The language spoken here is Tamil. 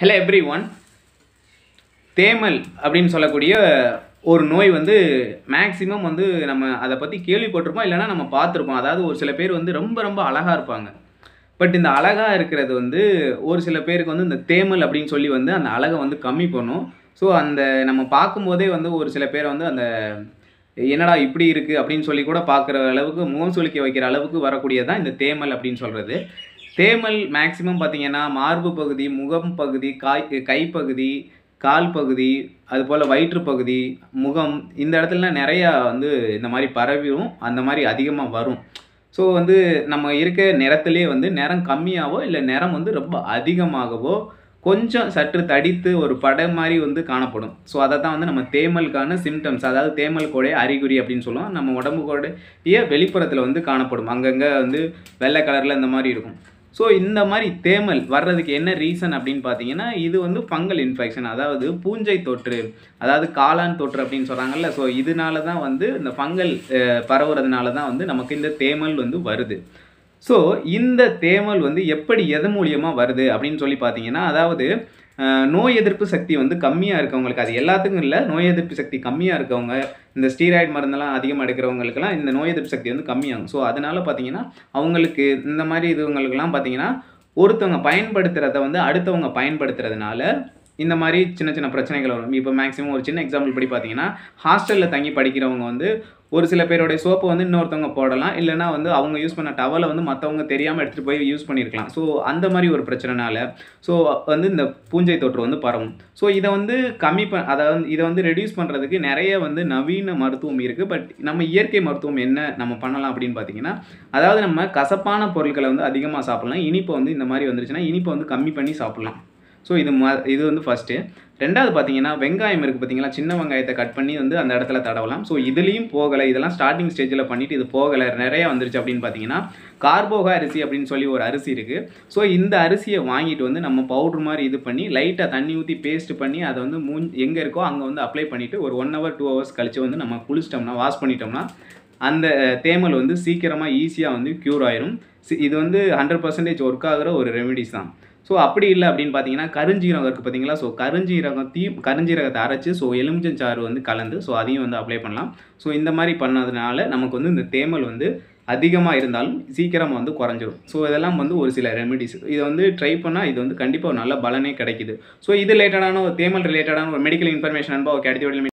ஹலோ எவ்ரி ஒன் தேமல் அப்படின்னு சொல்லக்கூடிய ஒரு நோய் வந்து மேக்ஸிமம் வந்து நம்ம அதை பற்றி கேள்விப்பட்டிருப்போம் இல்லைன்னா நம்ம பார்த்துருப்போம் அதாவது ஒரு சில பேர் வந்து ரொம்ப ரொம்ப அழகாக இருப்பாங்க பட் இந்த அழகாக இருக்கிறது வந்து ஒரு சில பேருக்கு வந்து இந்த தேமல் அப்படின்னு சொல்லி வந்து அந்த அழகை வந்து கம்மி பண்ணும் ஸோ அந்த நம்ம பார்க்கும்போதே வந்து ஒரு சில பேர் வந்து அந்த என்னடா இப்படி இருக்குது அப்படின்னு சொல்லி கூட பார்க்குற அளவுக்கு முகம் சுளிக்க வைக்கிற அளவுக்கு வரக்கூடியதான் இந்த தேமல் அப்படின்னு சொல்கிறது தேமல் மேக்ஸிமம் பார்த்தீங்கன்னா மார்பு பகுதி முகம் பகுதி காய் கைப்பகுதி கால் பகுதி அதுபோல் வயிற்று பகுதி முகம் இந்த இடத்துலலாம் நிறையா வந்து இந்த மாதிரி பரவியும் அந்த மாதிரி அதிகமாக வரும் ஸோ வந்து நம்ம இருக்க நிறத்திலே வந்து நிறம் கம்மியாகவோ இல்லை நிறம் வந்து ரொம்ப அதிகமாகவோ கொஞ்சம் சற்று தடித்து ஒரு படம் மாதிரி வந்து காணப்படும் ஸோ அதை தான் வந்து நம்ம தேமலுக்கான சிம்டம்ஸ் அதாவது தேமலுக்கோடைய அறிகுறி அப்படின்னு சொல்லுவோம் நம்ம உடம்புக்கோடைய வெளிப்புறத்தில் வந்து காணப்படும் அங்கங்கே வந்து வெள்ளை கலரில் இந்த மாதிரி இருக்கும் ஸோ இந்த மாதிரி தேமல் வர்றதுக்கு என்ன ரீசன் அப்படின்னு பார்த்தீங்கன்னா இது வந்து ஃபங்கல் இன்ஃபெக்ஷன் அதாவது பூஞ்சை தொற்று அதாவது காளான் தொற்று அப்படின்னு சொல்கிறாங்கல்ல ஸோ இதனால தான் வந்து இந்த ஃபங்கல் பரவுறதுனால தான் வந்து நமக்கு இந்த தேமல் வந்து வருது ஸோ இந்த தேமல் வந்து எப்படி எது மூலியமாக வருது அப்படின்னு சொல்லி பார்த்தீங்கன்னா அதாவது நோய் எதிர்ப்பு சக்தி வந்து கம்மியாக இருக்கவங்களுக்கு அது எல்லாத்துக்கும் இல்லை நோய் எதிர்ப்பு சக்தி கம்மியாக இருக்கவங்க இந்த ஸ்டீராய்டு மருந்தெல்லாம் அதிகமாக எடுக்கிறவங்களுக்குலாம் இந்த நோய் எதிர்ப்பு சக்தி வந்து கம்மியாகும் ஸோ அதனால் பார்த்தீங்கன்னா அவங்களுக்கு இந்த மாதிரி இதுவங்களுக்கெல்லாம் பார்த்தீங்கன்னா ஒருத்தவங்க பயன்படுத்துகிறத வந்து அடுத்தவங்க பயன்படுத்துறதுனால இந்த மாதிரி சின்ன சின்ன பிரச்சனைகள் வரும் இப்போ மேக்ஸிமம் ஒரு சின்ன எக்ஸாம்பிள் படி பார்த்தீங்கன்னா ஹாஸ்டலில் தங்கி படிக்கிறவங்க வந்து ஒரு சில பேருடைய சோப்பை வந்து இன்னொருத்தவங்க போடலாம் இல்லைனா வந்து அவங்க யூஸ் பண்ண டவலை வந்து மற்றவங்க தெரியாமல் எடுத்துகிட்டு போய் யூஸ் பண்ணியிருக்கலாம் ஸோ அந்த மாதிரி ஒரு பிரச்சனைனால ஸோ வந்து இந்த பூஞ்சை தொற்று வந்து பரவும் ஸோ இதை வந்து கம்மி ப அதாவது இதை வந்து ரெடியூஸ் பண்ணுறதுக்கு நிறைய வந்து நவீன மருத்துவம் இருக்குது பட் நம்ம இயற்கை மருத்துவம் என்ன நம்ம பண்ணலாம் அப்படின்னு பார்த்தீங்கன்னா அதாவது நம்ம கசப்பான பொருட்களை வந்து அதிகமாக சாப்பிட்லாம் இனிப்பை வந்து இந்த மாதிரி வந்துருச்சுன்னா இனிப்பை வந்து கம்மி பண்ணி சாப்பிட்லாம் ஸோ இது ம இது வந்து ஃபஸ்ட்டு ரெண்டாவது பார்த்தீங்கன்னா வெங்காயம் இருக்குது பார்த்தீங்களா சின்ன வெங்காயத்தை கட் பண்ணி வந்து அந்த இடத்துல தடவலாம் ஸோ இதுலேயும் போகலை இதெல்லாம் ஸ்டார்டிங் ஸ்டேஜில் பண்ணிவிட்டு இது போகலை நிறையா வந்துருச்சு அப்படின்னு பார்த்தீங்கன்னா கார்போகா அரிசி அப்படின்னு சொல்லி ஒரு அரிசி இருக்குது ஸோ இந்த அரிசியை வாங்கிட்டு வந்து நம்ம பவுட்ரு மாதிரி இது பண்ணி லைட்டாக தண்ணி ஊற்றி பேஸ்ட் பண்ணி அதை வந்து மூஞ் எங்கே இருக்கோ அங்கே வந்து அப்ளை பண்ணிவிட்டு ஒரு ஒன் ஹவர் டூ ஹவர்ஸ் கழித்து வந்து நம்ம குளிச்சிட்டோம்னா வாஷ் பண்ணிட்டோம்னா அந்த தேமல் வந்து சீக்கிரமாக ஈஸியாக வந்து க்யூர் ஆயிரும் இது வந்து ஹண்ட்ரட் பர்சன்டேஜ் ஒர்க் ஆகிற ஒரு ரெமெடிஸ் தான் ஸோ அப்படி இல்லை அப்படின்னு பார்த்தீங்கன்னா கருஞ்சீரகம் இருக்குது பார்த்தீங்களா ஸோ கருஞ்சீரகத்தையும் கருஞ்சீரகத்தை அரைச்சி ஸோ எலுமிச்சஞ்சாறு வந்து கலந்து ஸோ அதையும் வந்து அப்ளை பண்ணலாம் ஸோ இந்த மாதிரி பண்ணதுனால நமக்கு வந்து இந்த தேமல் வந்து அதிகமாக இருந்தாலும் சீக்கிரமாக வந்து குறைஞ்சிரும் ஸோ இதெல்லாம் வந்து ஒரு சில ரெமெடிஸ் இதை வந்து ட்ரை பண்ணால் இது வந்து கண்டிப்பாக ஒரு நல்ல பலனே கிடைக்குது ஸோ இது ரிலேட்டடான ஒரு தேமல் ரிலேட்டடான ஒரு மெடிக்கல் இன்ஃபர்மேஷன் அன்பா ஒரு கிடைத்த